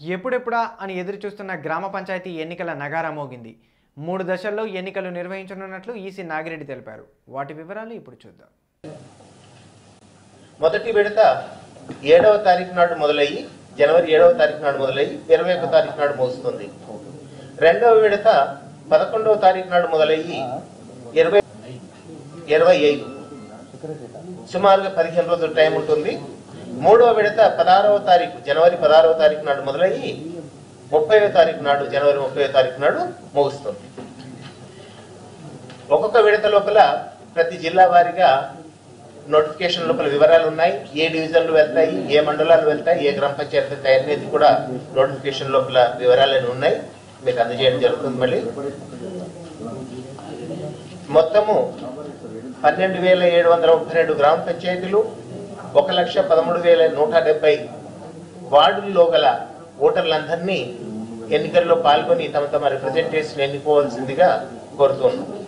ఎప్పుడెప్పుడా అని ఎదురు చూస్తున్న గ్రామ పంచాయతీ ఎన్నికల నగారా మోగింది మూడు దశల్లో ఎన్నికలు నిర్వహించనున్నట్లు ఈసీ నాగిరెడ్డి తెలిపారు వాటి వివరాలు ఇప్పుడు చూద్దాం మొదటి విడత ఏడవ తారీఖు నాడు మొదలయ్యి జనవరి ఏడవ తారీఖు నాడు మొదలయ్యి ఇరవై ఒక తారీఖు నాడు ముగుస్తుంది రెండవ విడత పదకొండవ తారీఖు నాడు మొదలయ్యి ఇరవై ఇరవై ఐదు సుమారుగా పదిహేను రోజుల టైం ఉంటుంది మూడవ విడత పదహారవ తారీఖు జనవరి పదహారవ తారీఖు నాడు మొదలయ్యి ముప్పైవ తారీఖు నాడు జనవరి ముప్పై తారీఖు నాడు ముగుస్తుంది ఒక్కొక్క విడత లోపల ప్రతి జిల్లా వారీగా నోటిఫికేషన్ లోపల వివరాలు ఉన్నాయి ఏ డివిజన్లు వెళ్తాయి ఏ మండలాలు వెళ్తాయి ఏ గ్రామ పంచాయతీ వెళ్తాయి అనేది కూడా నోటిఫికేషన్ లోపల వివరాలు ఉన్నాయి మీకు అందజేయడం జరుగుతుంది మళ్ళీ మొత్తము పన్నెండు వేల ఏడు వందల ముప్పై రెండు గ్రామ పంచాయతీలు ఒక లక్ష పదమూడు వేల నూట డెబ్బై వార్డుల్లో గల ఓటర్లందరినీ ఎన్నికల్లో పాల్గొని తమ తమ రిప్రజెంటేషన్ ఎన్నుకోవాల్సిందిగా కోరుతున్నాం